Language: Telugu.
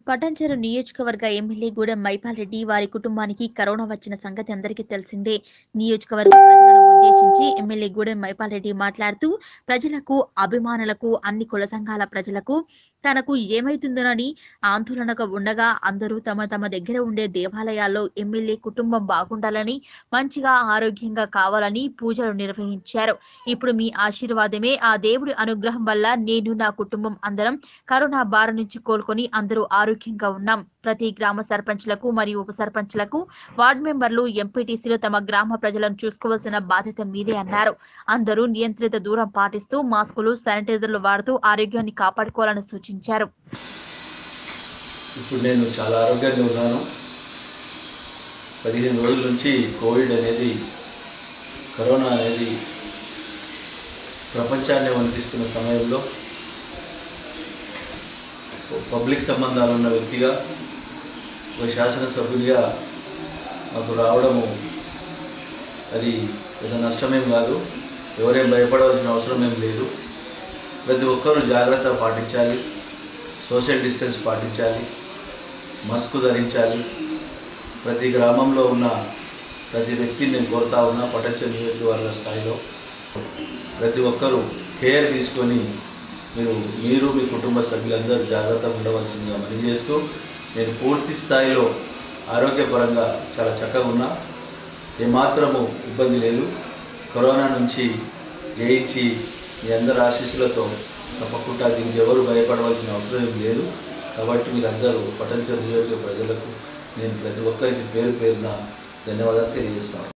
పటాన్చెరు నియోజకవర్గ ఎమ్మెల్యే గూడెం మైపాల్రెడ్డి వారి కుటుంబానికి కరోనా వచ్చిన సంగతి అందరికీ తెలిసిందే నియోజకవర్గ ప్రజలను ఉద్దేశించి ఎమ్మెల్యే గూడెం మైపాల్రెడ్డి మాట్లాడుతూ ప్రజలకు అభిమానులకు అన్ని కుల సంఘాల ప్రజలకు తనకు ఏమైతుందోనని ఆందోళనగా ఉండగా అందరూ తమ తమ దగ్గర ఉండే దేవాలయాల్లో ఎమ్మెల్యే కుటుంబం బాగుండాలని మంచిగా ఆరోగ్యంగా కావాలని పూజలు నిర్వహించారు ఇప్పుడు మీ ఆశీర్వాదమే ఆ దేవుడి అనుగ్రహం వల్ల నేను నా కుటుంబం అందరం కరోనా బారి నుంచి కోలుకొని అందరూ ఆరోగ్యంగా ఉన్నాం ప్రతి గ్రామ సర్పంచ్లకు మరియు ఉప సర్పంచ్లకు వార్డు మెంబర్లు ఎంపీటీసీలు తమ గ్రామ ప్రజలను చూసుకోవాల్సిన బాధ్యత మీదే అన్నారు అందరూ నియంత్రిత దూరం పాటిస్తూ మాస్కులు శానిటైజర్లు వాడుతూ ఆరోగ్యాన్ని కాపాడుకోవాలని సూచించారు ఇప్పుడు నేను చాలా ఆరోగ్యంగా ఉన్నాను పదిహేను రోజుల నుంచి కోవిడ్ అనేది కరోనా అనేది ప్రపంచాన్ని వణికిస్తున్న సమయంలో పబ్లిక్ సంబంధాలు ఉన్న వ్యక్తిగా ఒక శాసనసభ్యుడిగా నాకు రావడము అది పెద్ద నష్టమేం కాదు ఎవరేం భయపడవలసిన అవసరం ఏం లేదు ప్రతి ఒక్కరూ జాగ్రత్త పాటించాలి సోషల్ డిస్టెన్స్ పాటించాలి మాస్క్ ధరించాలి ప్రతి గ్రామంలో ఉన్న ప్రతి వ్యక్తిని నేను కోరుతా ఉన్నా పటంచ నియోజకవర్గ స్థాయిలో ప్రతి ఒక్కరూ కేర్ తీసుకొని మీరు మీరు మీ కుటుంబ సభ్యులందరూ జాగ్రత్తగా ఉండవలసిందిగా మనవి చేస్తూ నేను పూర్తి స్థాయిలో ఆరోగ్యపరంగా చాలా చక్కగా ఉన్నా ఏమాత్రము ఇబ్బంది లేదు కరోనా నుంచి జయించి మీ అందరి ఆశీస్సులతో తప్పకుండా దీనికి ఎవరు భయపడవలసిన అవసరం ఏం లేదు కాబట్టి మీరందరూ పటంచ నియోజక ప్రజలకు నేను ప్రతి ఒక్కరికి పేరు పేరున ధన్యవాదాలు తెలియజేస్తాను